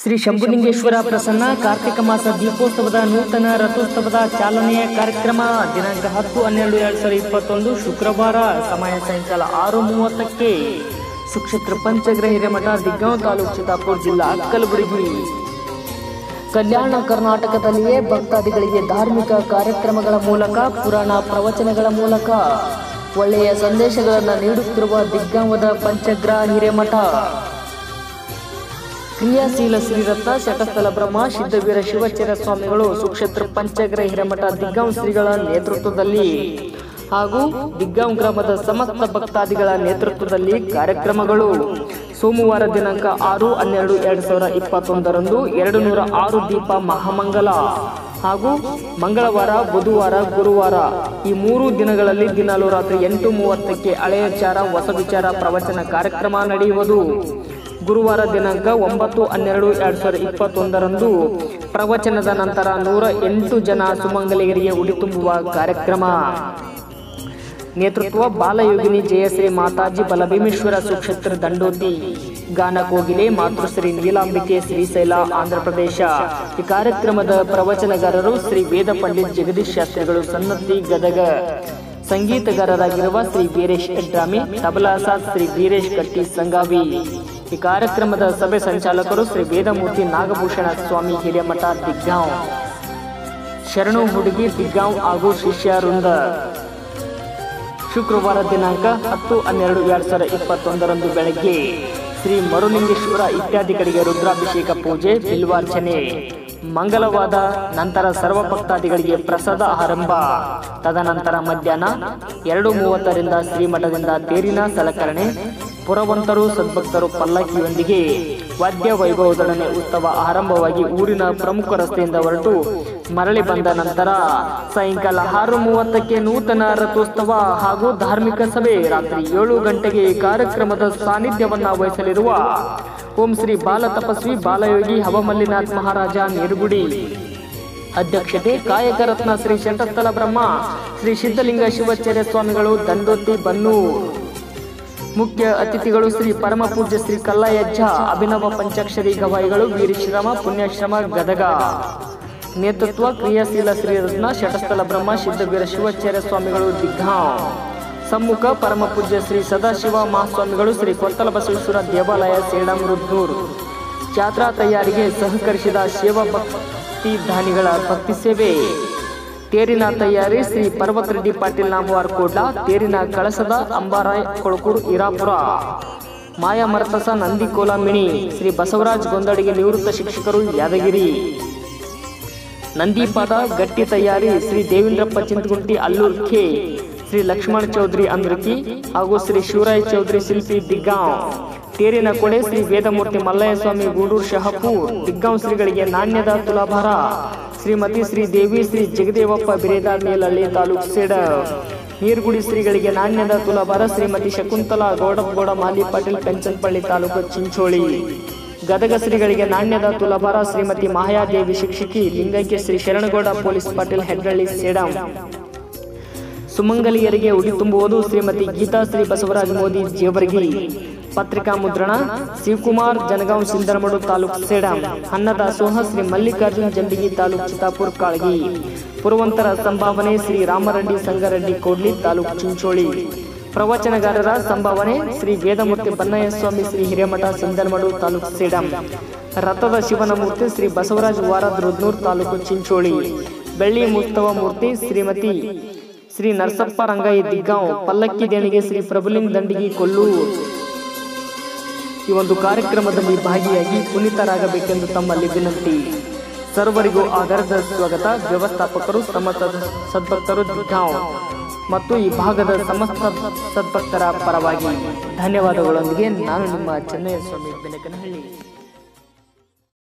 ಶ್ರೀ ಶಂಭುಲಿಂಗೇಶ್ವರ ಪ್ರಸನ್ನ ಕಾರ್ತಿಕ ಮಾಸ ದೀಪೋತ್ಸವದ ನೂತನ ರಥೋತ್ಸವದ ಚಾಲನೆಯ ಕಾರ್ಯಕ್ರಮ ದಿನಾಂಕ ಹತ್ತು ಹನ್ನೆರಡು ಎರಡ್ ಸಾವಿರದ ಇಪ್ಪತ್ತೊಂದು ಶುಕ್ರವಾರ ಸಮಯ ಸಾಯಂಕಾಲ ಆರು ಮೂವತ್ತಕ್ಕೆ ಸುಕ್ಷೇತ್ರ ಪಂಚಗ್ರಹ ಹಿರೇಮಠ ದಿಗ್ಗಾಂವ್ ತಾಲೂಕು ಚಿತ್ತಾಪುರ ಜಿಲ್ಲಾ ಕಲಬುರಗಿ ಕಲ್ಯಾಣ ಕರ್ನಾಟಕದಲ್ಲಿಯೇ ಭಕ್ತಾದಿಗಳಿಗೆ ಧಾರ್ಮಿಕ ಕಾರ್ಯಕ್ರಮಗಳ ಮೂಲಕ ಪುರಾಣ ಪ್ರವಚನಗಳ ಮೂಲಕ ಒಳ್ಳೆಯ ಸಂದೇಶಗಳನ್ನು ನೀಡುತ್ತಿರುವ ದಿಗ್ಗಾಂವದ ಪಂಚಗ್ರಹ ಹಿರೇಮಠ ಕ್ರಿಯಾಶೀಲ ಶ್ರೀರತ್ನ ಶಟಸ್ಥಲ ಬ್ರಹ್ಮ ಸಿದ್ಧವೀರ ಶಿವಚರ ಸ್ವಾಮಿಗಳು ಸುಕ್ಷೇತ್ರ ಪಂಚಗ್ರಹ ಹಿರೇಮಠ ದಿಗ್ಗಾಂವ್ ಶ್ರೀಗಳ ನೇತೃತ್ವದಲ್ಲಿ ಹಾಗೂ ದಿಗ್ಗಾಂವ್ ಗ್ರಾಮದ ಸಮಸ್ತ ಭಕ್ತಾದಿಗಳ ನೇತೃತ್ವದಲ್ಲಿ ಕಾರ್ಯಕ್ರಮಗಳು ಸೋಮವಾರ ದಿನಾಂಕ ಆರು ಹನ್ನೆರಡು ಎರಡ್ ಸಾವಿರದ ಇಪ್ಪತ್ತೊಂದರಂದು ಎರಡು ನೂರ ಆರು ದೀಪ ಮಹಾಮಂಗಲ ಹಾಗೂ ಮಂಗಳವಾರ ಬುಧವಾರ ಗುರುವಾರ ಈ ಮೂರು ದಿನಗಳಲ್ಲಿ ದಿನಾಲು ರಾತ್ರಿ ಎಂಟು ಮೂವತ್ತಕ್ಕೆ ಹಳೆಯ ವಿಚಾರ ಹೊಸ ವಿಚಾರ ಪ್ರವಚನ ಕಾರ್ಯಕ್ರಮ ನಡೆಯುವುದು ಗುರುವಾರ ದಿನಾಂಕ ಒಂಬತ್ತು ಹನ್ನೆರಡು ಎರಡ್ ಸಾವಿರದ ಇಪ್ಪತ್ತೊಂದರಂದು ಪ್ರವಚನದ ನಂತರ ನೂರ ಎಂಟು ಜನ ಸುಮಂಗಲಿಗರಿಗೆ ಉಡಿ ತುಂಬುವ ಕಾರ್ಯಕ್ರಮ ನೇತೃತ್ವ ಬಾಲಯೋಗಿನಿ ಜಯಶ್ರೀ ಮಾತಾಜಿ ಬಲಭೀಮೇಶ್ವರ ಸುಕ್ಷೇತ್ರ ದಂಡೋತಿ ಗಾನ ಕೋಗಿಲೆ ಮಾತೃಶ್ರೀ ನೀಲಾಂಬಿಕೆ ಶ್ರೀಶೈಲ ಆಂಧ್ರಪ್ರದೇಶ ಈ ಕಾರ್ಯಕ್ರಮದ ಪ್ರವಚನಗಾರರು ಶ್ರೀ ವೇದ ಪಂಡಿತ್ ಜಗದೀಶ್ ಶಾಸ್ತ್ರಿಗಳು ಸನ್ನತಿ ಗದಗ ಸಂಗೀತಗಾರರಾಗಿರುವ ಶ್ರೀ ವೀರೇಶ್ ಎಡ್ರಾಮಿ ತಬಲಾಸಾದ್ ಶ್ರೀ ವೀರೇಶ್ ಕಟ್ಟಿ ಸಂಗಾವಿ ಈ ಕಾರ್ಯಕ್ರಮದ ಸಭೆ ಸಂಚಾಲಕರು ಶ್ರೀ ವೇದಮೂರ್ತಿ ನಾಗಭೂಷಣ ಸ್ವಾಮಿ ಹಿರೇಮಠ ದಿಗ್ಗಾಂವ್ ಶರಣು ಹುಡುಗಿ ದಿಗ್ಗಾಂವ್ ಹಾಗೂ ಶಿಷ್ಯ ವೃಂದ ಶುಕ್ರವಾರ ದಿನಾಂಕ ಹತ್ತು ಹನ್ನೆರಡು ಎರಡ್ ಸಾವಿರದ ಇಪ್ಪತ್ತೊಂದರಂದು ಬೆಳಗ್ಗೆ ಶ್ರೀ ಮರುಲಿಂಗೇಶ್ವರ ಇತ್ಯಾದಿಗಳಿಗೆ ರುದ್ರಾಭಿಷೇಕ ಪೂಜೆ ಬಿಲ್ವಾರ್ಚನೆ ಮಂಗಲವಾದ ನಂತರ ಸರ್ವ ಭಕ್ತಾದಿಗಳಿಗೆ ಪ್ರಸಾದ ಆರಂಭ ತದನಂತರ ಮಧ್ಯಾಹ್ನ ಎರಡು ಮೂವತ್ತರಿಂದ ಶ್ರೀಮಠದಿಂದ ತೇರಿನ ಸಲಕರಣೆ ಪುರವಂತರು ಸದ್ಭಕ್ತರು ಪಲ್ಲಕ್ಕಿಯೊಂದಿಗೆ ವಾದ್ಯ ವೈಭವದೊಡನೆ ಉತ್ಸವ ಆರಂಭವಾಗಿ ಊರಿನ ಪ್ರಮುಖ ರಸ್ತೆಯಿಂದ ಹೊರಟು ಮರಳಿ ಬಂದ ನಂತರ ಸಾಯಂಕಾಲ ಆರು ಮೂವತ್ತಕ್ಕೆ ನೂತನ ರಥೋತ್ಸವ ಹಾಗೂ ಧಾರ್ಮಿಕ ಸಭೆ ರಾತ್ರಿ ಏಳು ಗಂಟೆಗೆ ಕಾರ್ಯಕ್ರಮದ ಸಾನ್ನಿಧ್ಯವನ್ನ ವಹಿಸಲಿರುವ ಓಂ ಶ್ರೀ ಬಾಲ ತಪಸ್ವಿ ಬಾಲಯೋಗಿ ಹವಮಲ್ಲಿನಾಥ್ ಮಹಾರಾಜ ನೀರುಗುಡಿ ಅಧ್ಯಕ್ಷತೆ ಕಾಯಕ ರತ್ನ ಶ್ರೀ ಶಂಟಸ್ಥಲ ಬ್ರಹ್ಮ ಶ್ರೀ ಸಿದ್ಧಲಿಂಗ ಶಿವಾಚಾರ್ಯ ಸ್ವಾಮಿಗಳು ದಂಡೋತಿ ಬನ್ನೂರ್ ಮುಖ್ಯ ಅತಿಥಿಗಳು ಶ್ರೀ ಪರಮ ಪೂಜ್ಯ ಶ್ರೀ ಕಲ್ಲಯ್ಯಜ್ಜ ಅಭಿನವ ಪಂಚಾಕ್ಷರಿ ಗವಾಯಿಗಳು ವೀರಶ್ರಮ ಪುಣ್ಯಶ್ರಮ ಗದಗ ನೇತೃತ್ವ ಕ್ರಿಯಾಶೀಲ ಶ್ರೀರತ್ನ ಶಟಸ್ಥಲ ಬ್ರಹ್ಮ ಸಿದ್ಧವೀರ ಶಿವಾಚಾರ್ಯ ಸ್ವಾಮಿಗಳು ದಿಗ್ಗಾಂವ್ ಸಮ್ಮುಖ ಪರಮ ಪೂಜ್ಯ ಶ್ರೀ ಸದಾಶಿವ ಮಹಾಸ್ವಾಮಿಗಳು ಶ್ರೀ ಕೊತ್ತಲ ಬಸವೇಶ್ವರ ದೇವಾಲಯ ಸೇಡಂರುದ್ನೂರ್ ಜಾತ್ರಾ ತಯಾರಿಗೆ ಸಹಕರಿಸಿದ ಶಿವ ಭಕ್ತಿ ದಾನಿಗಳ ಭಕ್ತಿ ಸೇವೆ ತೇರಿನ ತಯಾರಿ ಶ್ರೀ ಪರ್ವತ್ ರೆಡ್ಡಿ ಪಾಟೀಲ್ ನಾಮವಾರ್ ಕೋಡ್ಲ ತೇರಿನ ಕಳಸದ ಅಂಬಾರಾಯ್ ಕೊಳಕೂರು ಇರಾಪುರ ಮಾಯಾ ಮರತಸ ನಂದಿ ಕೋಲಾಮಿಣಿ ಶ್ರೀ ಬಸವರಾಜ್ ಗೊಂದಡಿಗೆ ನಿವೃತ್ತ ಶಿಕ್ಷಕರು ಯಾದಗಿರಿ ನಂದಿಪಾದ ಗಟ್ಟಿ ತಯಾರಿ ಶ್ರೀ ದೇವೇಂದ್ರಪ್ಪ ಚಿಂತಗುಂಟಿ ಅಲ್ಲೂರ್ ಖೇ ಶ್ರೀ ಲಕ್ಷ್ಮಣ್ ಚೌಧರಿ ಅಂದ್ರಕಿ ಹಾಗೂ ಶ್ರೀ ಶಿವರಾಯ್ ಚೌಧರಿ ಶಿಲ್ಪಿ ದಿಗ್ಗಾಂವ್ ತೇರಿನ ಕೊಡೆ ಶ್ರೀ ವೇದಮೂರ್ತಿ ಮಲ್ಲಯ್ಯ ಸ್ವಾಮಿ ಗೂಡೂರು ಶಹಪೂರ್ ದಿಗ್ಗಾಂವ್ ಶ್ರೀಗಳಿಗೆ ನಾಣ್ಯದ ತುಲಾಭಾರ ಶ್ರೀಮತಿ ಶ್ರೀ ದೇವಿ ಶ್ರೀ ಜಗದೇವಪ್ಪ ಬಿರೇದಾರ್ ಮೇಲಳ್ಳಿ ತಾಲೂಕು ಸೇಡ ನೀರ್ಗುಡಿ ಶ್ರೀಗಳಿಗೆ ನಾಣ್ಯದ ತುಲಾಭಾರ ಶ್ರೀಮತಿ ಶಕುಂತಲಾ ಗೌಡಪ್ಪಗೌಡ ಮಾಲಿ ಪಾಟೀಲ್ ಪೆಂಚನ್ಪಳ್ಳಿ ತಾಲೂಕು ಚಿಂಚೋಳಿ ಗದಗ ಶ್ರೀಗಳಿಗೆ ನಾಣ್ಯದ ತುಲಾಭಾರ ಶ್ರೀಮತಿ ಮಹಾಯಾದೇವಿ ಶಿಕ್ಷಕಿ ಲಿಂಗೈಕ್ಯ ಶ್ರೀ ಶರಣಗೌಡ ಪೊಲೀಸ್ ಪಾಟೀಲ್ ಹೆಡ್ರಳ್ಳಿ ಸೇಡಂ ಸುಮಂಗಲಿಯರಿಗೆ ಉಡಿ ತುಂಬುವುದು ಶ್ರೀಮತಿ ಗೀತಾ ಶ್ರೀ ಬಸವರಾಜ್ ಮೋದಿ ಜೇವರ್ಗಿ ಪತ್ರಿಕಾ ಮುದ್ರಣ ಶಿವಕುಮಾರ್ ಜನಗಾಂವ್ ಸಿಂಧನಮಡು ತಾಲೂಕು ಸೇಡಂ ಅನ್ನದಾಸೋಹ ಶ್ರೀ ಮಲ್ಲಿಕಾರ್ಜುನ್ ಜಂಬಿಗಿ ತಾಲೂಕು ಚಿತ್ತಾಪುರ್ ಕಾಳಗಿ ಪುರವಂತರ ಸಂಭಾವನೆ ಶ್ರೀ ರಾಮರೆಡ್ಡಿ ಸಂಗರೆಡ್ಡಿ ಕೋಡ್ಲಿ ತಾಲೂಕು ಚಿಂಚೋಳಿ ಪ್ರವಚನಗಾರರ ಸಂಭಾವನೆ ಶ್ರೀ ವೇದಮೂರ್ತಿ ಬನ್ನಯ್ಯ ಸ್ವಾಮಿ ಶ್ರೀ ಹಿರೇಮಠ ಸಿಂಧನಮಡು ತಾಲೂಕು ಸೇಡಂ ರಥದ ಶಿವನ ಮೂರ್ತಿ ಶ್ರೀ ಬಸವರಾಜ್ ವಾರದ್ ರುದ್ನೂರ್ ತಾಲೂಕು ಚಿಂಚೋಳಿ ಬೆಳ್ಳಿ ಮುಸ್ತವ ಮೂರ್ತಿ ಶ್ರೀಮತಿ ಶ್ರೀ ನರಸಪ್ಪ ರಂಗಯ್ಯ ದಿಗ್ಗಾಂವ್ ಪಲ್ಲಕ್ಕಿ ದೇಣಿಗೆ ಶ್ರೀ ಪ್ರಭುಲಿಂಗ್ ದಂಡಿಗಿ ಕೊಲ್ಲೂರು ಈ ಒಂದು ಕಾರ್ಯಕ್ರಮದಲ್ಲಿ ಭಾಗಿಯಾಗಿ ಪುನೀತರಾಗಬೇಕೆಂದು ತಮ್ಮಲ್ಲಿ ವಿನಂತಿ ಸರ್ವರಿಗೂ ಆಧಾರದ ಸ್ವಾಗತ ವ್ಯವಸ್ಥಾಪಕರು ಸಮಸ್ತ ಸದ್ಭಕ್ತರು ದಿಗ್ಗಾಂವ್ ಮತ್ತು ಈ ಭಾಗದ ಸಮಸ್ತ ಸದ್ಭಕ್ತರ ಪರವಾಗಿ ಧನ್ಯವಾದಗಳೊಂದಿಗೆ ನಾನು ನಿಮ್ಮ ಚೆನ್ನಯ್ಯ ಸ್ವಾಮಿ ಬೆನಕನಹಳ್ಳಿ